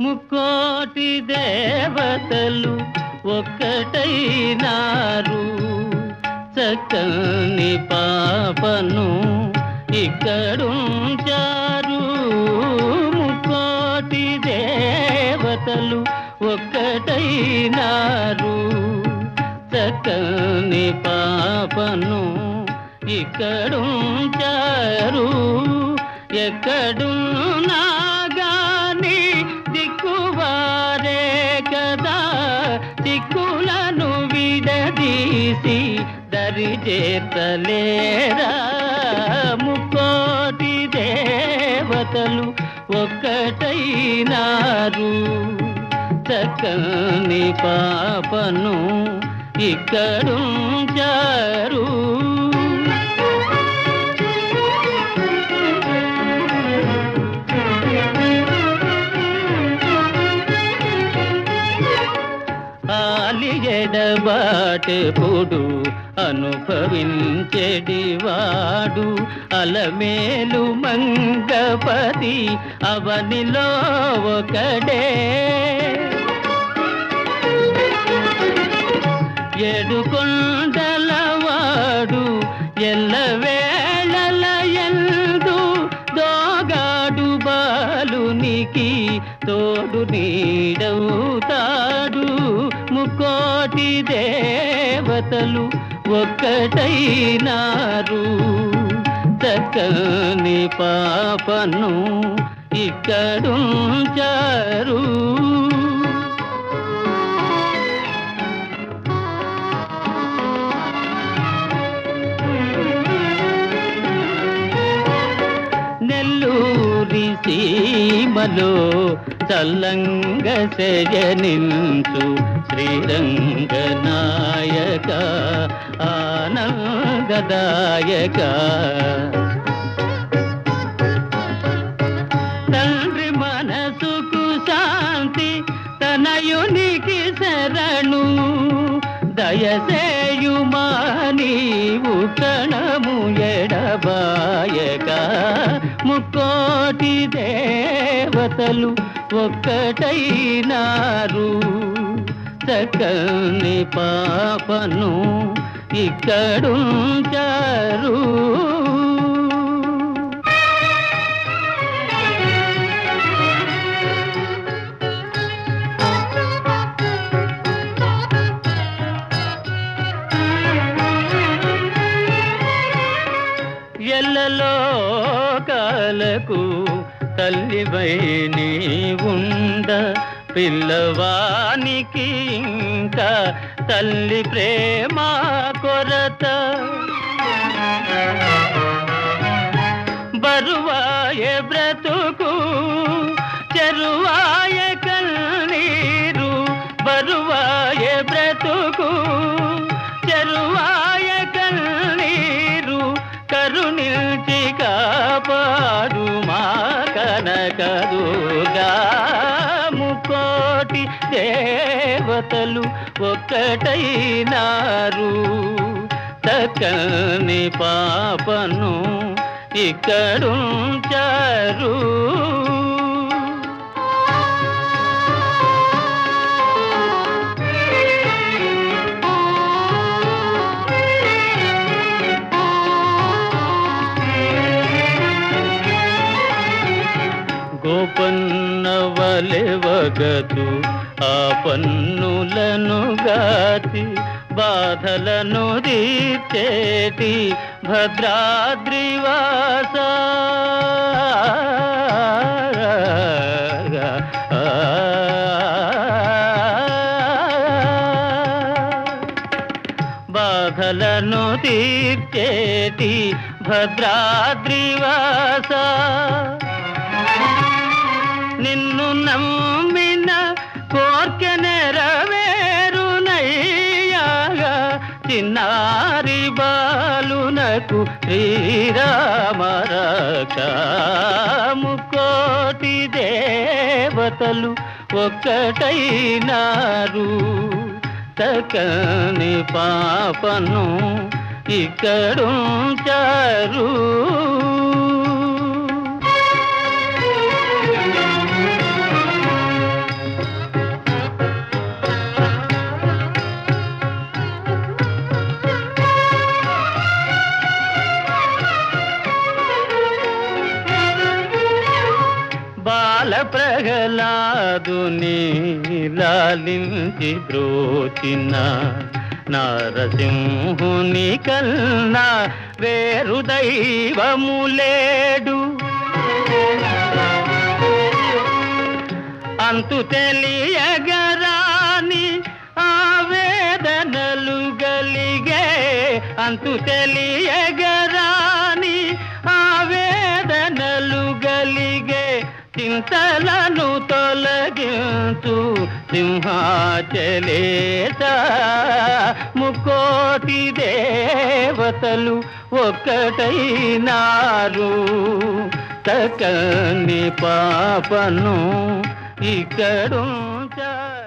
ముక్కోటి దేవతలు ఒక్కటైనారు చక్కని పాపను ఇక్కడుంచారు ముక్కోటి దేవతలు ఒక్కటైనారు చక్కని పాపను ఇక్కడుంచారు ఎక్కడున్నా గాని దిక్కువారే కదా దిక్కులను విడదీసి దరి చేతలేరా ముక్కోటి దేవతలు ఒక్కటైనారు చక్కని పాపను ఇక్కడుంచారు ఆలియడబాటెప్పుడు అనుభవించెడివాడు అలమేలు మంగపతి అవనిలో ఒకడే ఏడు కొండలవాడు ఎల్లవేళల ఎందు దోగాడు బాలునికి తోడు నీడవుతాడు ముకోటి దేవతలు ఒక్కటైనారు చక్కని పాపను ఇక్కడుంచారు నెల్లూరి సీమలో చల్లంగ శయనించు శ్రీరంగ నాయక ఆనందదాయక తండ్రి మనసుకు శాంతి తనయునికి శరణు దయసేయుమా నీవు కణము ఎడబాయక ముక్కోటి దేవతలు ఒక్కటైనారు చక్కని పాపను ఇక్కడుంచారు ఎల్లలో కాలకు తల్లివై నీ ఉండ పిల్లవానికి ఇంకా తల్లి ప్రేమ కొరత బరువాయ బ్రతుకు చెరువాయ కన్నీరు బరువాయ బ్రతుకు చెరువాయ కన్నీరు కరుణించి కాపాడు మా కనకదుగా ముకోటి దేవతలు ఒక్కటైనారు చక్కని పాపను ఇక్కడుంచారు గోపన్నవలెవగదు ఆ పన్నులను గాచి బాధలను తీర్చేటి భద్రాద్రివాస బాధలను తీర్చేటి భద్రాద్రివాస నిన్ను నమ్మిన కోర్కె నెరవేరునయ్యాగా చిన్నారి బాలునకు శ్రీరామరకాముకోటి దేవతలు ఒక్కటైనారు చక్కని పాపను ఇక్కడుంచారు ప్రహ్లాదుని లాలించి బ్రోచిన నారసింహుని కన్నా వేరు దైవములేడు అంతు తెలియగరాని ఆవేదనలు గలిగే అంతు తెలియగరాని ఆవేదనలు గలిగే చింతలను తొలగించు సింహాచలేత ముకోటి దేవతలు ఒక్కటైనారు తకని పాపను ఇక్కడుంచ